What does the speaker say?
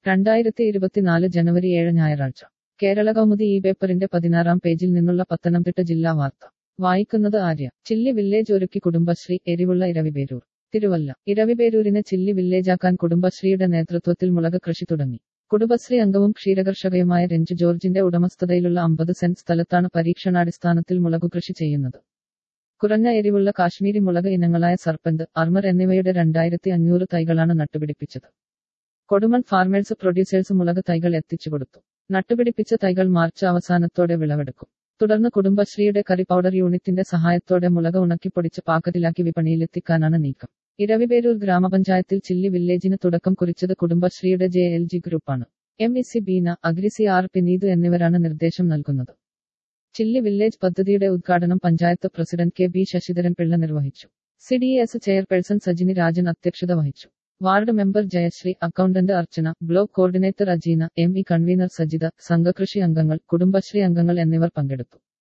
രണ്ടായിരത്തി ഇരുപത്തിനാല് ജനുവരി ഏഴ് ഞായറാഴ്ച കേരള കൗമുദി ഈ പേപ്പറിന്റെ പതിനാറാം പേജിൽ നിന്നുള്ള പത്തനംതിട്ട ജില്ലാ വാർത്ത വായിക്കുന്നത് ആര്യ ചില്ലി വില്ലേജ് ഒരുക്കി കുടുംബശ്രീ എരിവുള്ള ഇരവിപേരൂർ തിരുവല്ല ഇരവിപേരൂരിനെ ചില്ലി വില്ലേജാക്കാൻ കുടുംബശ്രീയുടെ നേതൃത്വത്തിൽ മുളക് കൃഷി തുടങ്ങി കുടുംബശ്രീ അംഗവും ക്ഷീരകർഷകയുമായ രഞ്ജു ജോർജിന്റെ ഉടമസ്ഥതയിലുള്ള അമ്പത് സെന്റ് സ്ഥലത്താണ് പരീക്ഷണാടിസ്ഥാനത്തിൽ മുളകു കൃഷി ചെയ്യുന്നത് കുറഞ്ഞ എരിവുള്ള കാശ്മീരി മുളക് ഇനങ്ങളായ സർപ്പന്റ് അർമർ എന്നിവയുടെ രണ്ടായിരത്തി അഞ്ഞൂറ് തൈകളാണ് നട്ടുപിടിപ്പിച്ചത് കൊടുമൺ ഫാർമേഴ്സ് പ്രൊഡ്യൂസേഴ്സ് മുളക് തൈകൾ എത്തിച്ചു കൊടുത്തു നട്ടുപിടിപ്പിച്ച തൈകൾ മാർച്ച് അവസാനത്തോടെ വിളവെടുക്കും തുടർന്ന് കുടുംബശ്രീയുടെ കറി പൗഡർ യൂണിറ്റിന്റെ സഹായത്തോടെ മുളക് ഉണക്കിപ്പൊടിച്ച് പാക്കറ്റിലാക്കി വിപണിയിലെത്തിക്കാനാണ് നീക്കം ഇരവിപേരൂർ ഗ്രാമപഞ്ചായത്തിൽ ചില്ലി വില്ലേജിന് തുടക്കം കുറിച്ചത് കുടുംബശ്രീയുടെ ജെ എൽ ജി ഗ്രൂപ്പാണ് എം ഇ സി ബീന അഗ്രിസി ആർ പിനീതു എന്നിവരാണ് നിർദ്ദേശം നൽകുന്നത് ചില്ലി വില്ലേജ് പദ്ധതിയുടെ ഉദ്ഘാടനം panchayat president K B Sasidharan Pillai നിർവഹിച്ചു C D S chairperson Sajini Rajan അധ്യക്ഷത വഹിച്ചു ward member Jayasree accountant Archana block coordinator Ajeena M E convener Sajitha സംഘകൃഷി അംഗങ്ങൾ കുടുംബശ്രീ അംഗങ്ങൾ എന്നിവർ പങ്കെടുത്തു